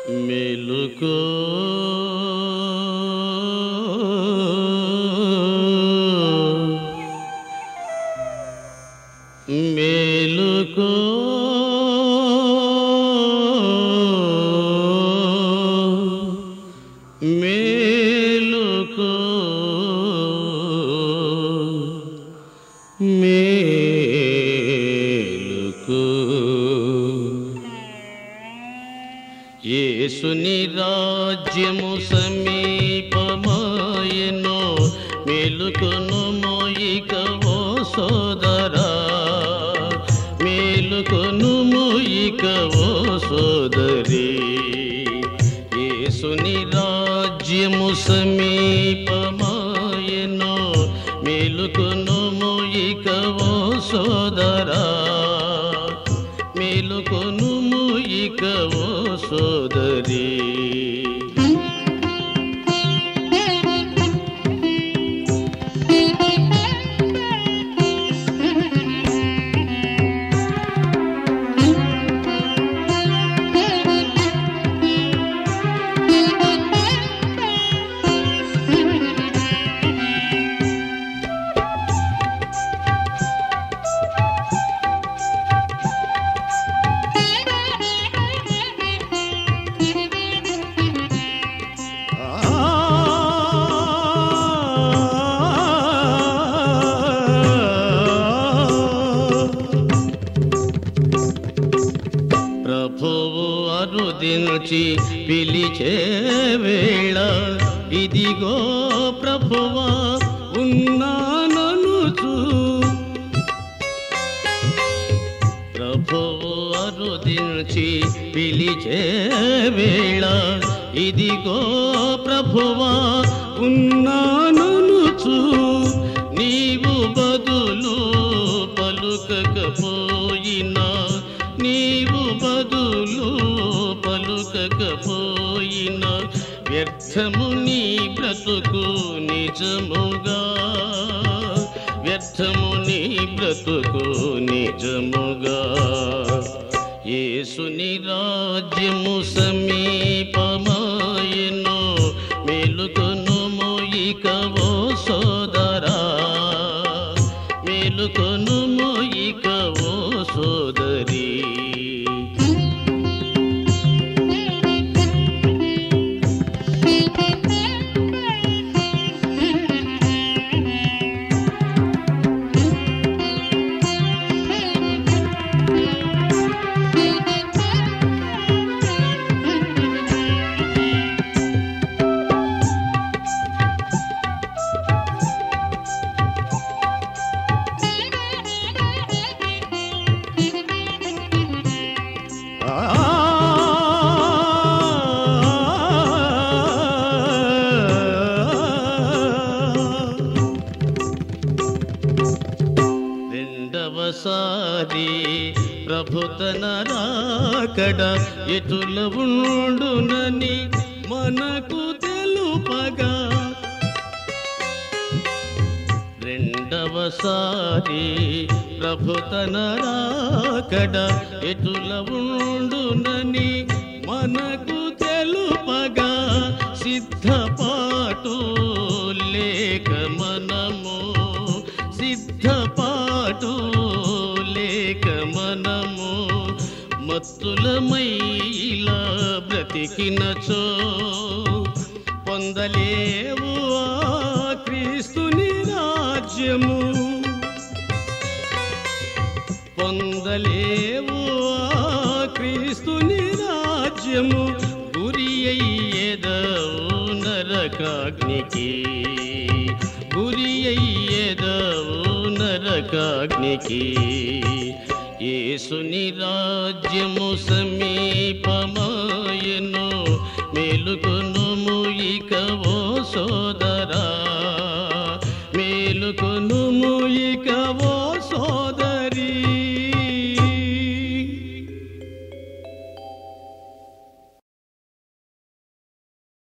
మేలుకో మేలుకో మేలుకో మేలుకో యేసుని రాజ్యము సమీపమాయనో మేలుకొను మోయిక ఓ సోదరా మేలుకొను మోయిక ఓ సోదరి యేసుని రాజ్యము సమీపమాయనో మేలుకొను మోయిక ఓ సోదరా మేలుకొనుము ఇక ఓ సోదరి ప్రభువు అరుదించి పిలిచే వేళ ఇదిగో ప్రభువా ఉన్నాననుచు ప్రభువు అరుదించి పిలిచే వేళ ఇదిగో ప్రభువా ఉన్నాననుచు నీవు బదులు పలుకకపోయినా నీవు బదులు పలుకకపోయినా వ్యర్థము నీ బ్రతుకు నిజముగా వ్యర్థము నీ బ్రతుకు నిజముగా యేసుని రాజ్యము సమీపమాయను మేలుకొను మోయిక ఓ సోదరా మేలుకొను మోయిక ఓ సోదరి రెండవసారి ప్రభుతన రాకడ ఎటుల ఉండునని మనకు తెలుపగా రెండవసారి ప్రభుతన రాకడ ఎటుల ఉండునని మనకు తెలుపగా సిద్ధపాటు లేక మనము సిద్ధపాటు లేక మనము మత్తులమై ఇలా బ్రతికినచో పొందలేవు ఆ క్రీస్తుని రాజ్యము పొందలేవు ఆ క్రీస్తుని రాజ్యము గురి అయ్యేదవు నరకాగ్నికి గురి అయ్యేదవు నరకాగ్నికి యేసుని రాజ్యము సమీపమాయను